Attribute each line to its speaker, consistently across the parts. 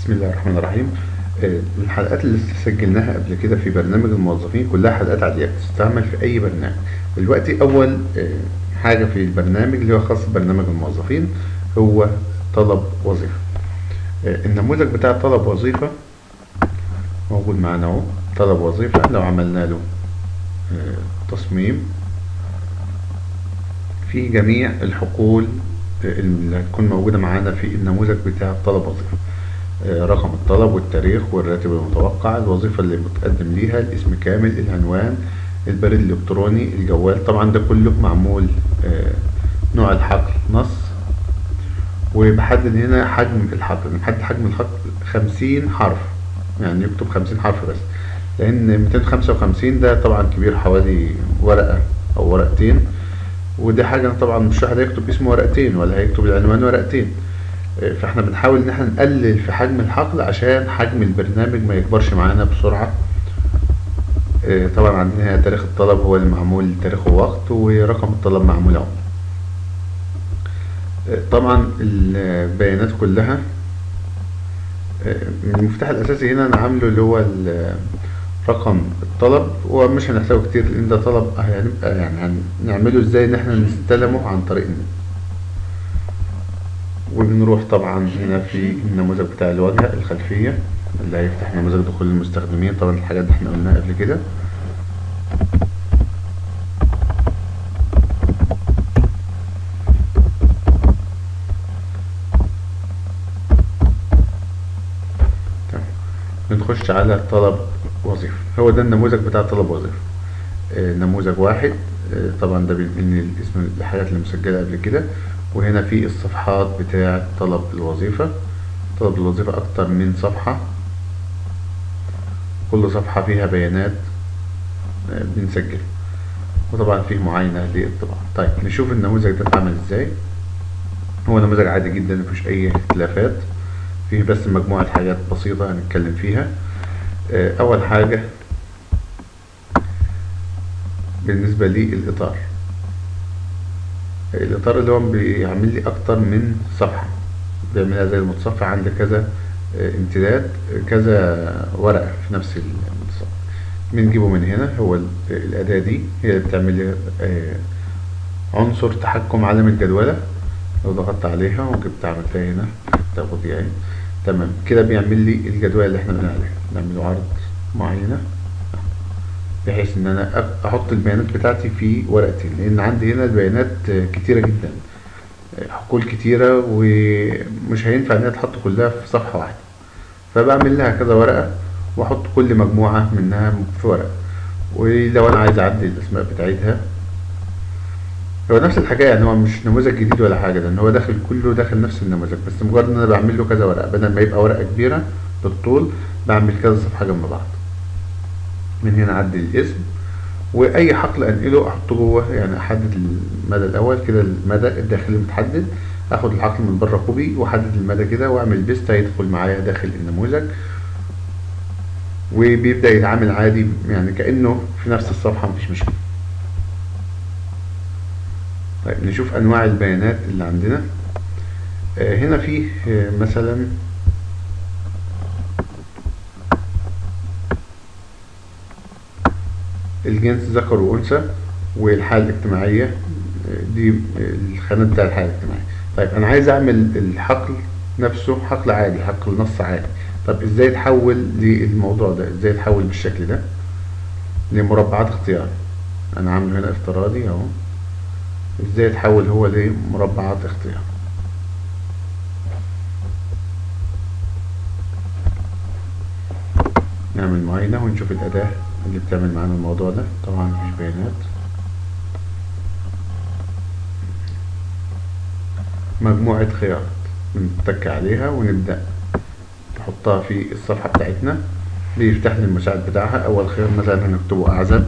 Speaker 1: بسم الله الرحمن الرحيم آه، الحلقات اللي سجلناها قبل كده في برنامج الموظفين كلها حلقات عادية بتستعمل في أي برنامج دلوقتي أول آه، حاجة في البرنامج اللي هو خاص ببرنامج الموظفين هو طلب وظيفة آه، النموذج بتاع طلب وظيفة موجود معانا اهو طلب وظيفة لو عملنا له آه، تصميم في جميع الحقول اللي هتكون موجودة معانا في النموذج بتاع طلب وظيفة آه، رقم الطلب والتاريخ والراتب المتوقع الوظيفة اللي متقدم ليها الاسم كامل العنوان البريد الإلكتروني الجوال طبعا ده كله معمول آه، نوع الحقل نص وبحدد هنا حجم الحقل بنحدد حجم الحقل خمسين حرف يعني يكتب خمسين حرف بس لأن ميتين خمسة وخمسين ده طبعا كبير حوالي ورقة أو ورقتين ودي حاجة طبعا مش واحد هيكتب اسمه ورقتين ولا هيكتب العنوان ورقتين آه، فاحنا بنحاول ان احنا نقلل في حجم الحقل عشان حجم البرنامج ما يكبرش معانا بسرعة آه، طبعا عندنا هنا تاريخ الطلب هو اللي معمول تاريخ ووقت ورقم الطلب معمول اهو آه، طبعا البيانات كلها آه، المفتاح الاساسي هنا انا عامله اللي هو ال- رقم الطلب ومش هنحتاجه كتير لان ده طلب هنبقى يعني هنعمله ازاي ان احنا نستلمه عن طريق النت وبنروح طبعا هنا في النموذج بتاع الواجهة الخلفية اللي هيفتح نموذج دخول المستخدمين طبعا الحاجات دي احنا قلناها قبل كده تمام بنخش على طلب وظيفة هو ده النموذج بتاع طلب وظيفة آه، نموذج واحد آه، طبعا ده بينقلني الاسم الحاجات اللي مسجلة قبل كده وهنا في الصفحات بتاع طلب الوظيفة طلب الوظيفة أكتر من صفحة كل صفحة فيها بيانات آه، بنسجلها وطبعا فيه معاينة للطباعة طيب نشوف النموذج ده اتعمل ازاي هو نموذج عادي جدا مفيش أي اختلافات فيه بس مجموعة حاجات بسيطة هنتكلم فيها آه، أول حاجة بالنسبة لي الإطار الإطار اللي هو بيعمل لي أكتر من صفحة بيعملها زي المتصفح عندي كذا آه، امتداد آه، كذا ورقة في نفس المتصفح بنجيبه من هنا هو ال- الأداة دي هي اللي بتعمل لي آه، عنصر تحكم علم الجدولة لو ضغطت عليها وجبت عملتها هنا تاخد يعني تمام كده بيعمل لي الجدول اللي احنا قلنا عليها نعمله عرض معينة بحيث ان انا أ- احط البيانات بتاعتي في ورقتين لان عندي هنا البيانات آه، كتيرة جدا آه، حقول كتيرة ومش هينفع ان هي تحط كلها في صفحة واحدة فبعمل لها كذا ورقة واحط كل مجموعة منها في ورقة ولو انا عايز اعدل الاسماء بتاعتها هو نفس الحكاية يعني هو مش نموذج جديد ولا حاجة لأن هو داخل كله داخل نفس النموذج بس مجرد إن أنا بعمل له كذا ورقة بدل ما يبقى ورقة كبيرة بالطول بعمل كذا صفحة جنب بعض من هنا أعدل الاسم وأي حقل أنقله أحطه جوه يعني أحدد المدى الأول كده المدى الداخلي متحدد أخد الحقل من بره كوبي وأحدد المدى كده وأعمل بيست هيدخل معايا داخل النموذج وبيبدأ يتعامل عادي يعني كأنه في نفس الصفحة مفيش مشكلة طيب نشوف انواع البيانات اللي عندنا آه، هنا فيه آه، مثلا الجنس ذكر وانثى والحالة الاجتماعية آه، دي الخانات بتاع الحالة الاجتماعية طيب انا عايز اعمل الحقل نفسه حقل عادي حقل نص عادي طب ازاي تحول للموضوع ده ازاي تحول بالشكل ده لمربعات اختيار انا عامله هنا افتراضي اهو ازاي يتحول هو لمربعات اختيار نعمل معاينة ونشوف الأداة اللي بتعمل معانا الموضوع ده طبعا مفيش بيانات مجموعة خيارات بنتك عليها ونبدأ نحطها في الصفحة بتاعتنا بيفتح لي المساعد بتاعها أول خيار مثلا هنكتبه أعزب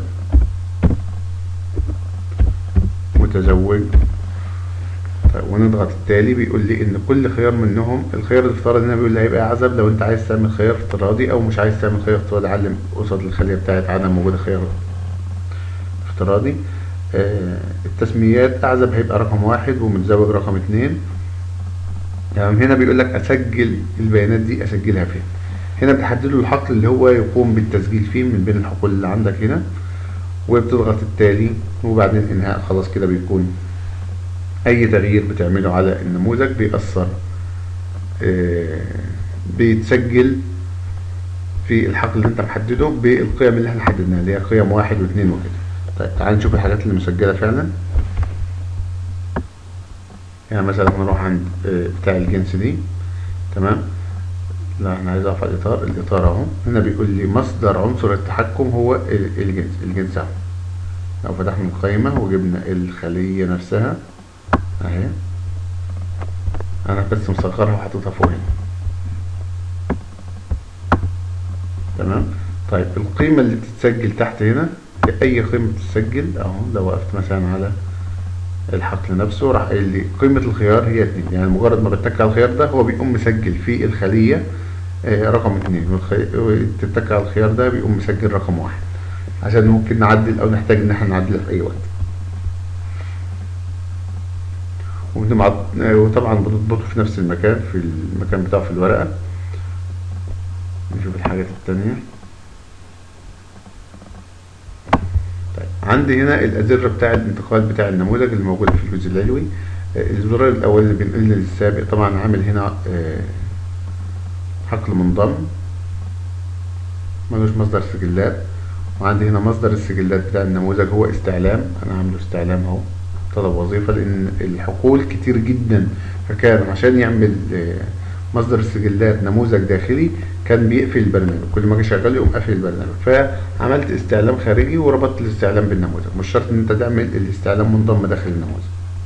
Speaker 1: متزوج طيب ونضغط التالي بيقول لي ان كل خيار منهم الخيار الافتراضي هنا بيقول لي هيبقى اعزب لو انت عايز تعمل خيار افتراضي او مش عايز تعمل خيار افتراضي علم قصاد الخليه بتاعت عدم موجود خيار افتراضي آه التسميات اعزب هيبقى رقم واحد ومتزوج رقم اتنين تمام هنا بيقول لك اسجل البيانات دي اسجلها فين هنا بتحدد له الحقل اللي هو يقوم بالتسجيل فيه من بين الحقول اللي عندك هنا وبتضغط التالي وبعدين انهاء خلاص كده بيكون اي تغيير بتعمله على النموذج بيأثر آه، بيتسجل في الحقل اللي انت محدده بالقيم اللي احنا حددناها اللي هي قيم واحد واثنين وكده طيب تعال نشوف الحاجات اللي مسجلة فعلا يعني مثلا نروح عند آه، بتاع الجنس دي تمام لا انا عايز اقف على الاطار الاطار اهو هنا بيقول لي مصدر عنصر التحكم هو ال- الجنس الجنس اهو لو فتحنا القائمة وجبنا الخلية نفسها اهي انا بس مصغرها وحاططها فوق هنا تمام طيب القيمة اللي بتتسجل تحت هنا اي قيمة بتتسجل اهو لو وقفت مثلا على الحقل نفسه راح قايل لي قيمة الخيار هي اتنين يعني مجرد ما بتك على الخيار ده هو بيقوم مسجل في الخلية آه، رقم اتنين والخي- وتتك على الخيار ده بيقوم مسجل رقم واحد عشان ممكن نعدل او نحتاج ان احنا نعدلها في اي وقت وبنبعت- آه، وطبعا بنضبطه في نفس المكان في المكان بتاعه في الورقة نشوف الحاجات التانية طيب عندي هنا الأزرة بتاع الانتقال بتاع النموذج اللي موجودة في الجزء العلوي آه، الزرار الأول اللي بينقلني للسابق طبعا عامل هنا آه، حقل منضم ملوش مصدر سجلات وعندي هنا مصدر السجلات بتاع النموذج هو استعلام أنا عامله استعلام أهو طلب وظيفة لأن الحقول كتير جدا فكان عشان يعمل آه، مصدر السجلات نموذج داخلي كان بيقفل البرنامج كل ما اجي شغال يقوم قافل البرنامج فعملت استعلام خارجي وربطت الاستعلام بالنموذج مش شرط ان انت تعمل الاستعلام منضم داخل النموذج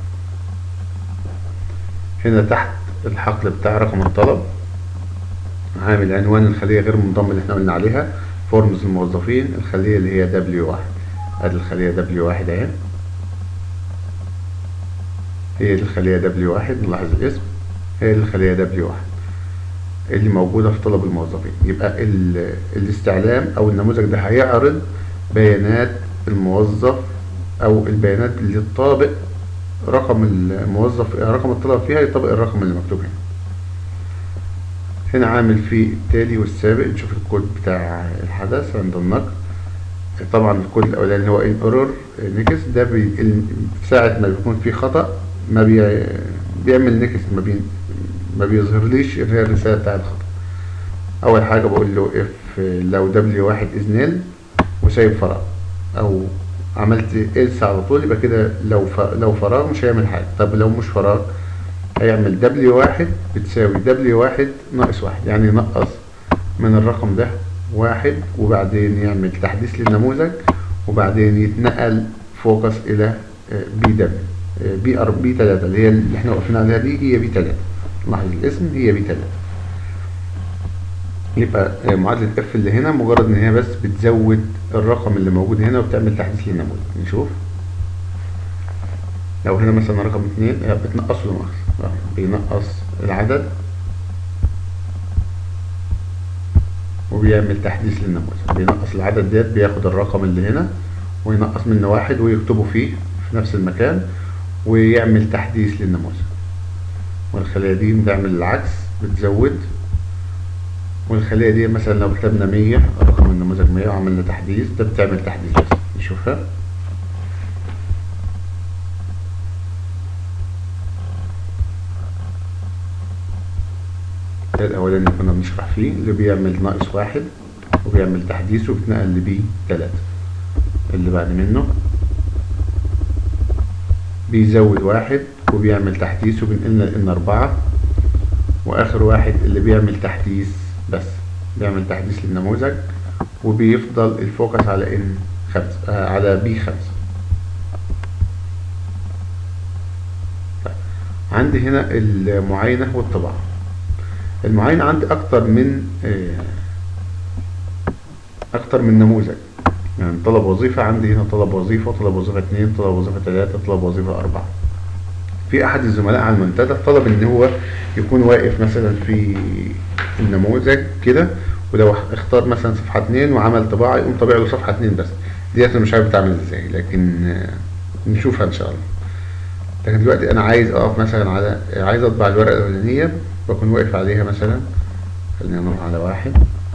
Speaker 1: هنا تحت الحقل بتاع رقم الطلب عامل عنوان الخلية غير منضمة اللي احنا قلنا عليها فورمز الموظفين الخلية اللي هي W1 ادي الخلية W1 اهي هي دي الخلية W1 نلاحظ الاسم هي دي الخلية W1 اللي موجودة في طلب الموظفين يبقى ال- الاستعلام أو النموذج ده هيعرض بيانات الموظف أو البيانات اللي تطابق رقم الموظف رقم الطلب فيها يطابق الرقم اللي مكتوب هنا هنا عامل فيه التالي والسابق نشوف الكود بتاع الحدث عند النقل طبعا الكود الأولاني اللي هو ان ايرور نيكست ده بي ال- ساعة ما بيكون فيه خطأ ما بي بيعمل نيكست ما بي ما بيظهرليش اللي هي الرسالة بتاع الخطأ أول حاجة بقول له اف لو دبليو واحد از نيل وسايب فراغ أو عملت إلس على طول يبقى كده لو ف... لو فراغ مش هيعمل حاجة طب لو مش فراغ هيعمل دبليو واحد بتساوي دبليو واحد ناقص واحد يعني ينقص من الرقم ده واحد وبعدين يعمل تحديث للنموذج وبعدين يتنقل فوكس إلى بي دبليو بي ار بي 3 اللي هي اللي احنا واقفين عليها دي هي بي 3 لاحظ الاسم هي بي 3 يبقى آه، معادلة اف اللي هنا مجرد ان هي بس بتزود الرقم اللي موجود هنا وبتعمل تحديث للنموذج نشوف لو هنا مثلا رقم اتنين آه، بتنقص له نقص آه، بينقص العدد وبيعمل تحديث للنموذج بينقص العدد ديت بياخد الرقم اللي هنا وينقص منه واحد ويكتبه فيه في نفس المكان ويعمل تحديث للنموذج والخلية دي بتعمل العكس بتزود والخلية دي مثلا لو كتبنا مية رقم النموذج مية وعملنا تحديث ده بتعمل تحديث بس نشوفها ده الأولاني اللي كنا بنشرح فيه اللي بيعمل ناقص واحد وبيعمل تحديث وبتنقل لبي تلاتة اللي بعد منه بيزود واحد وبيعمل تحديث وبينقلنا لإن أربعة وآخر واحد اللي بيعمل تحديث بس بيعمل تحديث للنموذج وبيفضل الفوكس على إن خمسة آه على بي خمسة طيب. عندي هنا المعاينة والطباعة المعاينة عندي أكتر من آه أكتر من نموذج يعني طلب وظيفة عندي هنا طلب وظيفة طلب وظيفة اتنين طلب وظيفة تلاتة طلب وظيفة أربعة في أحد الزملاء على المنتدى طلب إن هو يكون واقف مثلا في النموذج كده ولو اختار مثلا صفحة اتنين وعمل طباعة يقوم طابع له صفحة اتنين بس ديت أنا مش عارف بتعمل ازاي لكن آه، نشوفها إن شاء الله لكن دلوقتي انا عايز اقف مثلا على عايز اطبع الورقة الاولانية بكون واقف عليها مثلا خلينا نروح على واحد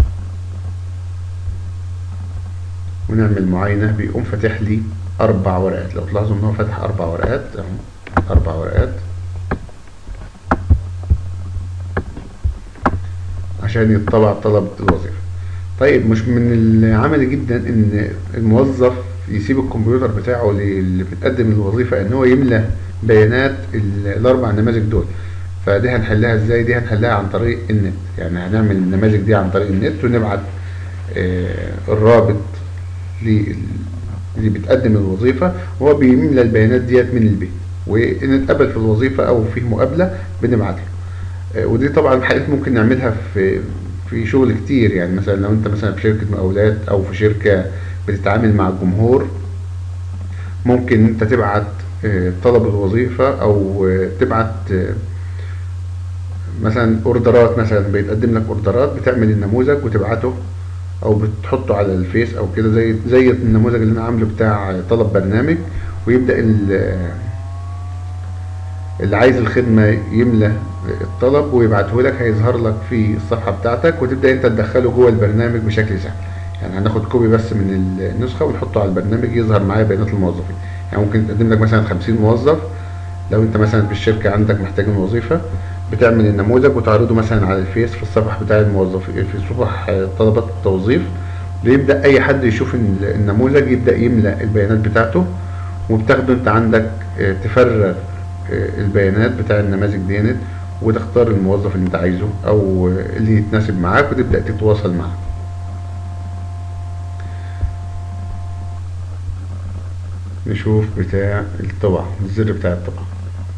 Speaker 1: ونعمل معاينة بيقوم فاتح لي اربع ورقات لو تلاحظوا ان هو فاتح اربع ورقات اهو اربع ورقات عشان يطبع طلب الوظيفة طيب مش من العملي جدا ان الموظف يسيب الكمبيوتر بتاعه اللي بتقدم الوظيفة ان هو يملى بيانات الاربع نماذج دول فدي هنحلها ازاي دي هنحلها عن طريق النت يعني هنعمل النماذج دي عن طريق النت ونبعت آه الرابط اللي بتقدم الوظيفة وهو بيملى البيانات ديت من البيت ونتقبل في الوظيفة او في مقابلة بنبعت له ودي طبعا حاجات ممكن نعملها في في شغل كتير يعني مثلا لو انت مثلا في شركة مقاولات او في شركة بتتعامل مع الجمهور ممكن انت تبعت طلب الوظيفة او تبعت مثلا اوردرات مثلا بيتقدم لك اوردرات بتعمل النموذج وتبعته او بتحطه على الفيس او كده زي زي النموذج اللي انا عامله بتاع طلب برنامج ويبدأ اللي عايز الخدمة يملى الطلب ويبعته لك هيظهر لك في الصفحة بتاعتك وتبدأ انت تدخله جوه البرنامج بشكل سهل يعني هناخد كوبي بس من النسخة ونحطه على البرنامج يظهر معايا بيانات الموظفين يعني ممكن تقدم لك مثلا 50 موظف لو انت مثلا في الشركة عندك محتاج وظيفة بتعمل النموذج وتعرضه مثلا على الفيس في الصفحة بتاع الموظفين في صفح طلبات التوظيف بيبدأ اي حد يشوف النموذج يبدأ يملأ البيانات بتاعته وبتاخده انت عندك تفرغ البيانات بتاع النماذج ديت وتختار الموظف اللي انت عايزه او اللي يتناسب معاك وتبدأ تتواصل معاه نشوف بتاع الطبعة الزر بتاع الطبعة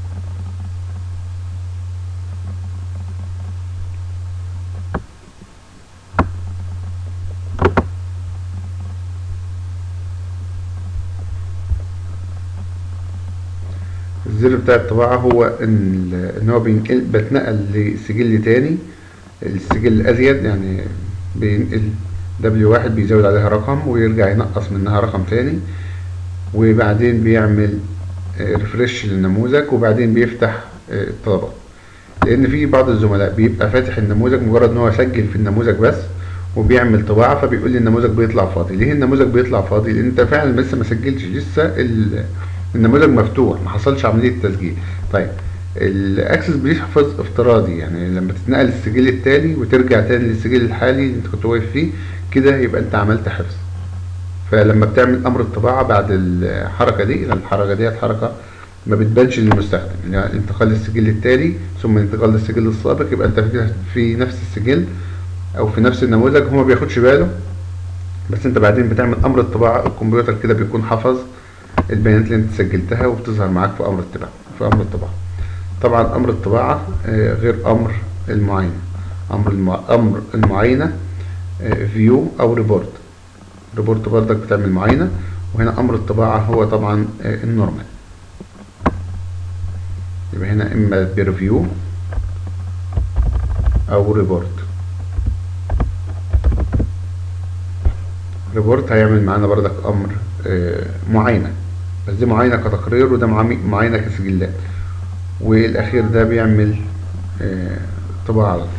Speaker 1: الزر بتاع الطباعة هو ان ان هو بينقل بتنقل لسجل تاني السجل الازيد يعني بينقل دبليو واحد بيزود عليها رقم ويرجع ينقص منها رقم تاني وبعدين بيعمل ريفرش للنموذج وبعدين بيفتح الطلبات لان في بعض الزملاء بيبقى فاتح النموذج مجرد ان هو سجل في النموذج بس وبيعمل طباعة فبيقول لي النموذج بيطلع فاضي ليه النموذج بيطلع فاضي لان انت فعلا لسه ما سجلتش لسه النموذج مفتوح ما حصلش عملية تسجيل طيب الاكسس بيحفظ افتراضي يعني لما تتنقل السجل التالي وترجع تاني للسجل الحالي اللي انت كنت واقف فيه كده يبقى انت عملت حفظ فلما بتعمل امر الطباعة بعد الحركة دي الحركة دي حركة ما بتبانش للمستخدم يعني انتقال للسجل التالي ثم انتقال للسجل السابق يبقى انت في نفس السجل او في نفس النموذج هو ما بياخدش باله بس انت بعدين بتعمل امر الطباعة الكمبيوتر كده بيكون حفظ البيانات اللي انت سجلتها وبتظهر معاك في امر الطباعة في امر الطباعة طبعا امر الطباعة غير امر المعاينة امر المع... امر المعاينة فيو او ريبورت ريبورت برضك بتعمل معاينة وهنا امر الطباعة هو طبعا النورمال يبقى هنا اما بريفيو او ريبورت ريبورت هيعمل معانا برضك امر معاينة بس دي معاينة كتقرير وده معاينة كسجلات والاخير ده بيعمل طباعة على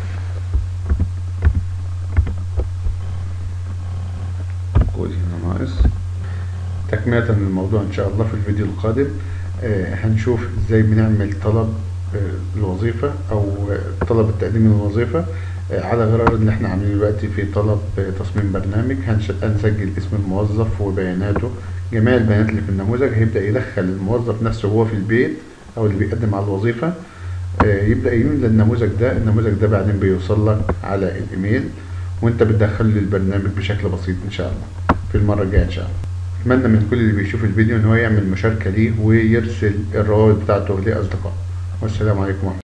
Speaker 1: كود هنا ناقص تكملة للموضوع ان شاء الله في الفيديو القادم هنشوف ازاي بنعمل طلب الوظيفة او طلب التقديم للوظيفة على غرار ان احنا عاملين دلوقتي في طلب تصميم برنامج هنسجل اسم الموظف وبياناته جميع البيانات اللي في النموذج هيبدأ يدخل الموظف نفسه هو في البيت او اللي بيقدم على الوظيفة يبدأ يملى النموذج ده النموذج ده بعدين بيوصل لك على الايميل وانت بتدخله للبرنامج بشكل بسيط ان شاء الله في المرة الجاية ان شاء الله اتمنى من كل اللي بيشوف الفيديو ان هو يعمل مشاركة ليه ويرسل الروابط بتاعته لاصدقائه والسلام عليكم ورحمة